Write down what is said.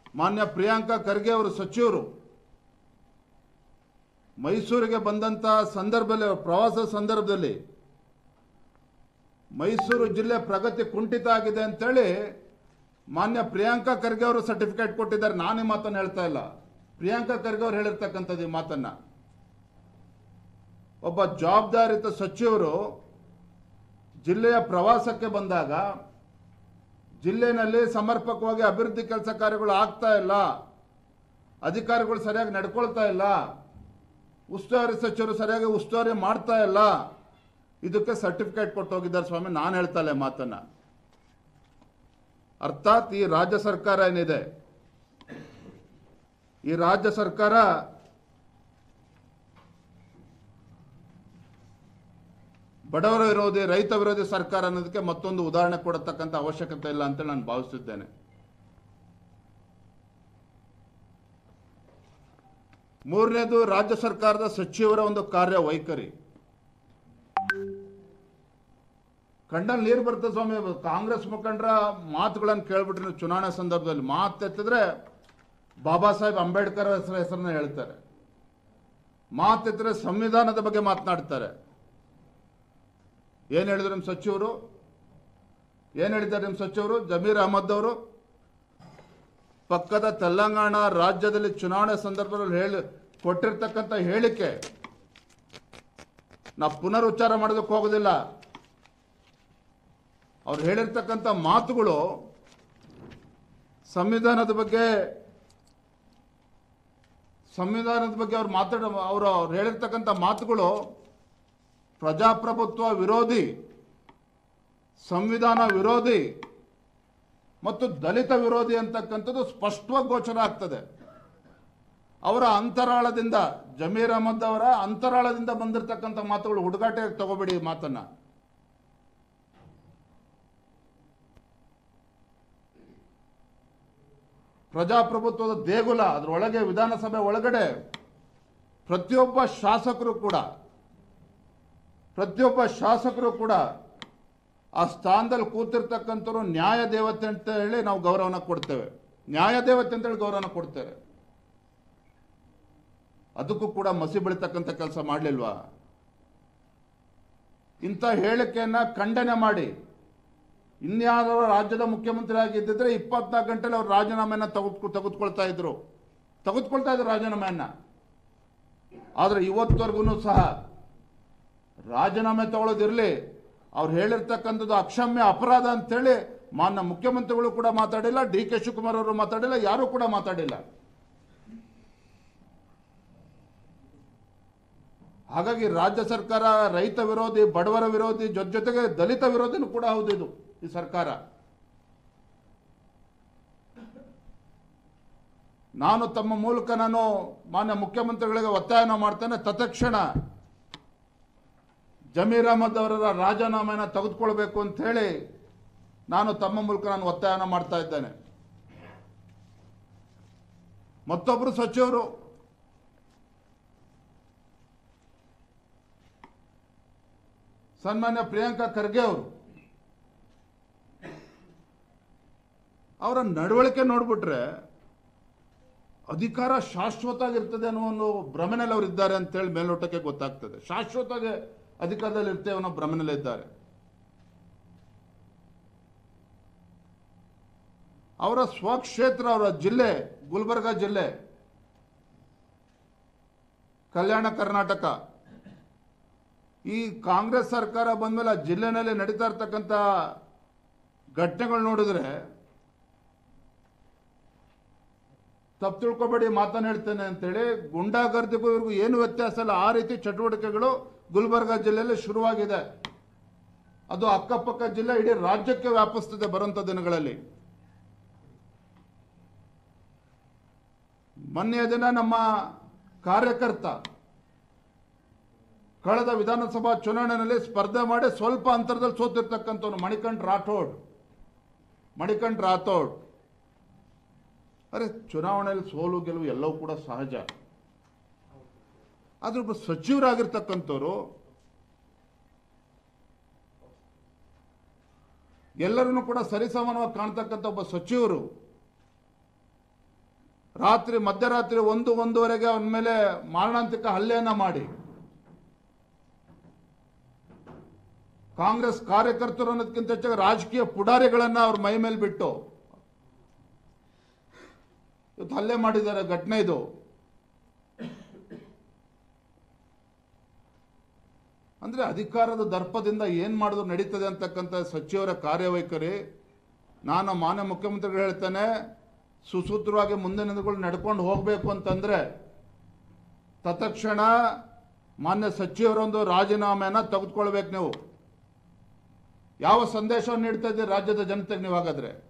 ಮಾನ್ಯ ಪ್ರಿಯಾಂಕಾ ಖರ್ಗೆ ಅವರು ಸಚಿವರು ಮೈಸೂರಿಗೆ ಬಂದಂಥ ಸಂದರ್ಭದಲ್ಲಿ ಅವ್ರ ಪ್ರವಾಸ ಸಂದರ್ಭದಲ್ಲಿ ಮೈಸೂರು ಜಿಲ್ಲೆ ಪ್ರಗತಿ ಕುಂಠಿತ ಆಗಿದೆ ಅಂತೇಳಿ ಮಾನ್ಯ ಪ್ರಿಯಾಂಕಾ ಖರ್ಗೆ ಅವರು ಸರ್ಟಿಫಿಕೇಟ್ ಕೊಟ್ಟಿದ್ದಾರೆ ನಾನು ಈ ಮಾತನ್ನು ಹೇಳ್ತಾ ಇಲ್ಲ ಪ್ರಿಯಾಂಕಾ ಖರ್ಗೆ ಅವರು ಹೇಳಿರ್ತಕ್ಕಂಥದ್ದು ಈ ಮಾತನ್ನ ಒಬ್ಬ ಜವಾಬ್ದಾರಿತ ಸಚಿವರು ಜಿಲ್ಲೆಯ ಪ್ರವಾಸಕ್ಕೆ ಬಂದಾಗ ಜಿಲ್ಲೆಯಲ್ಲಿ ಸಮರ್ಪಕವಾಗಿ ಅಭಿವೃದ್ಧಿ ಕೆಲಸ ಕಾರ್ಯಗಳು ಆಗ್ತಾ ಇಲ್ಲ ಅಧಿಕಾರಿಗಳು ಸರಿಯಾಗಿ ನಡ್ಕೊಳ್ತಾ ಇಲ್ಲ ಉಸ್ತುವಾರಿ ಸಚಿವರು ಸರಿಯಾಗಿ ಉಸ್ತುವಾರಿ ಮಾಡ್ತಾ ಇಲ್ಲ ಇದಕ್ಕೆ ಸರ್ಟಿಫಿಕೇಟ್ ಕೊಟ್ಟು ಹೋಗಿದ್ದಾರೆ ಸ್ವಾಮಿ ನಾನು ಹೇಳ್ತಾ ಇಲ್ಲ ಈ ಮಾತನ್ನ ಅರ್ಥಾತ್ ಈ ರಾಜ್ಯ ಸರ್ಕಾರ ಏನಿದೆ ಈ ರಾಜ್ಯ ಸರ್ಕಾರ ಬಡವರ ವಿರೋಧಿ ರೈತ ವಿರೋಧಿ ಸರ್ಕಾರ ಅನ್ನೋದಕ್ಕೆ ಮತ್ತೊಂದು ಉದಾಹರಣೆ ಕೊಡತಕ್ಕಂಥ ಅವಶ್ಯಕತೆ ಇಲ್ಲ ಅಂತ ನಾನು ಭಾವಿಸುತ್ತೇನೆ ಮೂರನೇದು ರಾಜ್ಯ ಸರ್ಕಾರದ ಸಚಿವರ ಒಂದು ಕಾರ್ಯ ವೈಖರಿ ಕಣ್ಣಲ್ಲಿ ನೀರು ಬರ್ತದೆ ಸ್ವಾಮಿ ಕಾಂಗ್ರೆಸ್ ಮುಖಂಡರ ಮಾತುಗಳನ್ನು ಕೇಳ್ಬಿಟ್ರೆ ನೀವು ಚುನಾವಣೆ ಸಂದರ್ಭದಲ್ಲಿ ಮಾತೆತ್ತಿದ್ರೆ ಬಾಬಾ ಸಾಹೇಬ್ ಅಂಬೇಡ್ಕರ್ ಹೆಸರ ಹೆಸರನ್ನ ಹೇಳ್ತಾರೆ ಮಾತೆತ್ತಿದ್ರೆ ಸಂವಿಧಾನದ ಬಗ್ಗೆ ಮಾತನಾಡ್ತಾರೆ ಏನು ಹೇಳಿದ್ರು ನಿಮ್ಮ ಸಚಿವರು ಏನು ಹೇಳಿದ್ದಾರೆ ನಿಮ್ಮ ಸಚಿವರು ಜಮೀರ್ ಅಹಮದ್ ಅವರು ಪಕ್ಕದ ತೆಲಂಗಾಣ ರಾಜ್ಯದಲ್ಲಿ ಚುನಾವಣೆ ಸಂದರ್ಭದಲ್ಲಿ ಹೇಳಿ ಕೊಟ್ಟಿರ್ತಕ್ಕಂಥ ಹೇಳಿಕೆ ನಾ ಪುನರುಚ್ಚಾರ ಮಾಡೋದಕ್ಕೆ ಹೋಗೋದಿಲ್ಲ ಅವ್ರು ಹೇಳಿರ್ತಕ್ಕಂಥ ಮಾತುಗಳು ಸಂವಿಧಾನದ ಬಗ್ಗೆ ಸಂವಿಧಾನದ ಬಗ್ಗೆ ಅವ್ರು ಮಾತಾಡ ಅವರು ಅವ್ರು ಹೇಳಿರ್ತಕ್ಕಂಥ ಮಾತುಗಳು ಪ್ರಜಾಪ್ರಭುತ್ವ ವಿರೋಧಿ ಸಂವಿಧಾನ ವಿರೋಧಿ ಮತ್ತು ದಲಿತ ವಿರೋಧಿ ಅಂತಕ್ಕಂಥದ್ದು ಸ್ಪಷ್ಟವಾಗಿ ಗೋಚರ ಆಗ್ತದೆ ಅವರ ಅಂತರಾಳದಿಂದ ಜಮೀರ್ ಅಹಮದ್ ಅವರ ಅಂತರಾಳದಿಂದ ಬಂದಿರತಕ್ಕಂಥ ಮಾತುಗಳು ಹುಡುಗಾಟಕ್ಕೆ ತಗೋಬೇಡಿ ಈ ಮಾತನ್ನ ಪ್ರಜಾಪ್ರಭುತ್ವದ ದೇಗುಲ ಅದರೊಳಗೆ ವಿಧಾನಸಭೆ ಒಳಗಡೆ ಪ್ರತಿಯೊಬ್ಬ ಶಾಸಕರು ಕೂಡ ಪ್ರತಿಯೊಬ್ಬ ಶಾಸಕರು ಕೂಡ ಆ ಸ್ಥಾನದಲ್ಲಿ ಕೂತಿರ್ತಕ್ಕಂಥವ್ರು ನ್ಯಾಯ ದೇವತೆ ಅಂತ ಹೇಳಿ ನಾವು ಗೌರವನ ಕೊಡ್ತೇವೆ ನ್ಯಾಯ ದೇವತೆ ಅಂತೇಳಿ ಗೌರವನ ಕೊಡ್ತೇವೆ ಅದಕ್ಕೂ ಕೂಡ ಮಸಿ ಬೆಳಿತಕ್ಕಂಥ ಕೆಲಸ ಮಾಡಲಿಲ್ವಾ ಇಂಥ ಹೇಳಿಕೆಯನ್ನ ಖಂಡನೆ ಮಾಡಿ ಇನ್ಯಾವ ರಾಜ್ಯದ ಮುಖ್ಯಮಂತ್ರಿ ಆಗಿದ್ದಿದ್ರೆ ಇಪ್ಪತ್ನಾಲ್ಕು ಗಂಟೆಲಿ ಅವ್ರು ರಾಜೀನಾಮೆಯನ್ನ ತೆಗೆದು ತೆಗೆದುಕೊಳ್ತಾ ಇದ್ರು ತೆಗೆದುಕೊಳ್ತಾ ಇದ್ರು ರಾಜೀನಾಮೆಯನ್ನ ಆದರೆ ಇವತ್ತವರೆಗೂ ಸಹ ರಾಜೀನಾಮೆ ತಗೊಳ್ಳೋದಿರಲಿ ಅವ್ರು ಹೇಳಿರ್ತಕ್ಕಂಥದ್ದು ಅಕ್ಷಮ್ಯ ಅಪರಾಧ ಅಂತೇಳಿ ಮಾನ್ಯ ಮುಖ್ಯಮಂತ್ರಿಗಳು ಕೂಡ ಮಾತಾಡಿಲ್ಲ ಡಿ ಕೆ ಶಿವಕುಮಾರ್ ಅವರು ಮಾತಾಡಿಲ್ಲ ಯಾರೂ ಕೂಡ ಮಾತಾಡಿಲ್ಲ ಹಾಗಾಗಿ ರಾಜ್ಯ ಸರ್ಕಾರ ರೈತ ವಿರೋಧಿ ಬಡವರ ವಿರೋಧಿ ಜೊತೆ ಜೊತೆಗೆ ದಲಿತ ವಿರೋಧಿನೂ ಕೂಡ ಹೌದು ಇದು ಈ ಸರ್ಕಾರ ನಾನು ತಮ್ಮ ಮೂಲಕ ನಾನು ಮಾನ್ಯ ಮುಖ್ಯಮಂತ್ರಿಗಳಿಗೆ ಒತ್ತಾಯನ ಮಾಡ್ತೇನೆ ತತ್ಕ್ಷಣ ಜಮೀರ್ ಅಹಮದ್ ಅವರ ರಾಜೀನಾಮೆನ ತೆಗೆದುಕೊಳ್ಬೇಕು ಅಂತ ಹೇಳಿ ನಾನು ತಮ್ಮ ಮೂಲಕ ನಾನು ಒತ್ತಾಯನ ಮಾಡ್ತಾ ಇದ್ದೇನೆ ಮತ್ತೊಬ್ಬರು ಸಚಿವರು ಸನ್ಮಾನ್ಯ ಪ್ರಿಯಾಂಕಾ ಖರ್ಗೆ ಅವರು ಅವರ ನಡವಳಿಕೆ ನೋಡ್ಬಿಟ್ರೆ ಅಧಿಕಾರ ಶಾಶ್ವತ ಆಗಿರ್ತದೆ ಅನ್ನೋ ಒಂದು ಭ್ರಮೆನಲ್ಲಿ ಅವರು ಇದ್ದಾರೆ ಅಂತೇಳಿ ಮೇಲ್ನೋಟಕ್ಕೆ ಗೊತ್ತಾಗ್ತದೆ ಶಾಶ್ವತವಾಗಿ ಅಧಿಕಾರದಲ್ಲಿ ಇರ್ತೇವೆ ಅನ್ನೋ ಭ್ರಮೆನಲ್ಲಿ ಇದ್ದಾರೆ ಅವರ ಸ್ವಕ್ಷೇತ್ರ ಅವರ ಜಿಲ್ಲೆ ಗುಲ್ಬರ್ಗ ಜಿಲ್ಲೆ ಕಲ್ಯಾಣ ಕರ್ನಾಟಕ ಈ ಕಾಂಗ್ರೆಸ್ ಸರ್ಕಾರ ಬಂದ್ಮೇಲೆ ಆ ಜಿಲ್ಲೆನಲ್ಲಿ ನಡೀತಾ ಇರ್ತಕ್ಕಂಥ ಘಟನೆಗಳು ನೋಡಿದ್ರೆ ತಪ್ಪು ತಿಳ್ಕೊಬೇಡಿ ಮಾತನ್ನು ಹೇಳ್ತೇನೆ ಅಂತೇಳಿ ಗುಂಡಾಗರ್ದಿಗೂ ಇವ್ರಿಗೂ ಏನು ವ್ಯತ್ಯಾಸ ಇಲ್ಲ ಆ ರೀತಿ ಚಟುವಟಿಕೆಗಳು ಗುಲ್ಬರ್ಗ ಜಿಲ್ಲೆಯಲ್ಲಿ ಶುರುವಾಗಿದೆ ಅದು ಅಕ್ಕಪಕ್ಕ ಜಿಲ್ಲೆ ಇಡೀ ರಾಜ್ಯಕ್ಕೆ ವ್ಯಾಪಿಸ್ತದೆ ಬರುವಂಥ ದಿನಗಳಲ್ಲಿ ಮೊನ್ನೆಯ ದಿನ ನಮ್ಮ ಕಾರ್ಯಕರ್ತ ಕಳೆದ ವಿಧಾನಸಭಾ ಚುನಾವಣೆಯಲ್ಲಿ ಸ್ಪರ್ಧೆ ಮಾಡಿ ಸ್ವಲ್ಪ ಅಂತರದಲ್ಲಿ ಸೋತಿರ್ತಕ್ಕಂಥವ್ನು ಮಣಿಕಂಠ್ ರಾಠೋಡ್ ಮಣಿಕಂಠ್ ರಾಥೋಡ್ ಅರೆ ಚುನಾವಣೆಯಲ್ಲಿ ಸೋಲು ಗೆಲುವು ಎಲ್ಲವೂ ಕೂಡ ಸಹಜ ಆದ್ರೆ ಒಬ್ಬ ಸಚಿವರಾಗಿರ್ತಕ್ಕಂಥವ್ರು ಎಲ್ಲರನ್ನು ಕೂಡ ಸರಿಸಮಾನವಾಗಿ ಕಾಣ್ತಕ್ಕಂಥ ಒಬ್ಬ ಸಚಿವರು ರಾತ್ರಿ ಮಧ್ಯರಾತ್ರಿ ಒಂದು ಒಂದೂವರೆಗೆ ಅವನ ಮೇಲೆ ಮಾರಣಾಂತಿಕ ಹಲ್ಲೆಯನ್ನ ಮಾಡಿ ಕಾಂಗ್ರೆಸ್ ಕಾರ್ಯಕರ್ತರು ಅನ್ನೋದಕ್ಕಿಂತ ಹೆಚ್ಚಾಗಿ ರಾಜಕೀಯ ಪುಡಾರಿಗಳನ್ನ ಅವ್ರ ಮೈ ಮೇಲೆ ಬಿಟ್ಟು ಇವತ್ತು ಹಲ್ಲೆ ಮಾಡಿದ್ದಾರೆ ಘಟನೆ ಇದು ಅಂದ್ರೆ ಅಧಿಕಾರದ ದರ್ಪದಿಂದ ಏನ್ ಮಾಡಿದ್ರು ನಡೀತದೆ ಅಂತಕ್ಕಂಥ ಸಚಿವರ ಕಾರ್ಯವೈಖರಿ ನಾನು ಮಾನ್ಯ ಮುಖ್ಯಮಂತ್ರಿಗಳು ಹೇಳ್ತೇನೆ ಸುಸೂತ್ರವಾಗಿ ಮುಂದಿನ ದಿನಗಳು ನಡ್ಕೊಂಡು ಹೋಗಬೇಕು ಅಂತಂದ್ರೆ ತತ್ಕ್ಷಣ ಮಾನ್ಯ ಸಚಿವರೊಂದು ರಾಜೀನಾಮೆನ ತೆಗೆದುಕೊಳ್ಬೇಕು ನೀವು ಯಾವ ಸಂದೇಶವನ್ನು ನೀಡ್ತಾ ಇದ್ದೀರಿ ರಾಜ್ಯದ ಜನತೆಗೆ ನೀವು ಹಾಗಾದ್ರೆ